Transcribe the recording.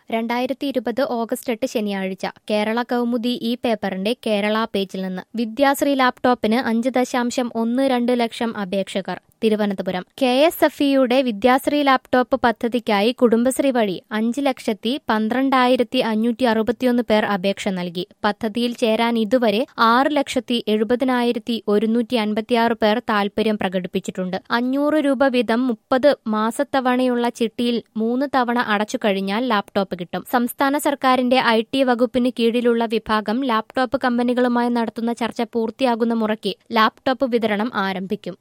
രണ്ടായിരത്തി ഇരുപത് ഓഗസ്റ്റ് എട്ട് ശനിയാഴ്ച കേരള കൗമുദി ഈ പേപ്പറിന്റെ കേരള പേജിൽ നിന്ന് വിദ്യാശ്രീ ലാപ്ടോപ്പിന് അഞ്ച് ദശാംശം ഒന്ന് രണ്ട് ലക്ഷം അപേക്ഷകർ തിരുവനന്തപുരം കെ എസ് എഫ് ഇയുടെ വിദ്യാശ്രീ ലാപ്ടോപ്പ് പദ്ധതിക്കായി കുടുംബശ്രീ വഴി അഞ്ച് ലക്ഷത്തി പന്ത്രണ്ടായിരത്തി അഞ്ഞൂറ്റി അറുപത്തിയൊന്ന് പേർ അപേക്ഷ നൽകി പദ്ധതിയിൽ ചേരാൻ ഇതുവരെ ആറ് ലക്ഷത്തി എഴുപതിനായിരത്തി ഒരുന്നൂറ്റി അൻപത്തിയാറ് പേർ താൽപര്യം പ്രകടിപ്പിച്ചിട്ടുണ്ട് അഞ്ഞൂറ് രൂപ വീതം മുപ്പത് മാസത്തവണയുള്ള ചിട്ടിയിൽ മൂന്ന് തവണ അടച്ചു കഴിഞ്ഞാൽ ലാപ്ടോപ്പ് കിട്ടും സംസ്ഥാന സർക്കാരിന്റെ ഐ ടി വകുപ്പിന് കീഴിലുള്ള വിഭാഗം ലാപ്ടോപ്പ് കമ്പനികളുമായി നടത്തുന്ന ചർച്ച പൂർത്തിയാകുന്ന മുറയ്ക്ക് ലാപ്ടോപ്പ് വിതരണം ആരംഭിക്കും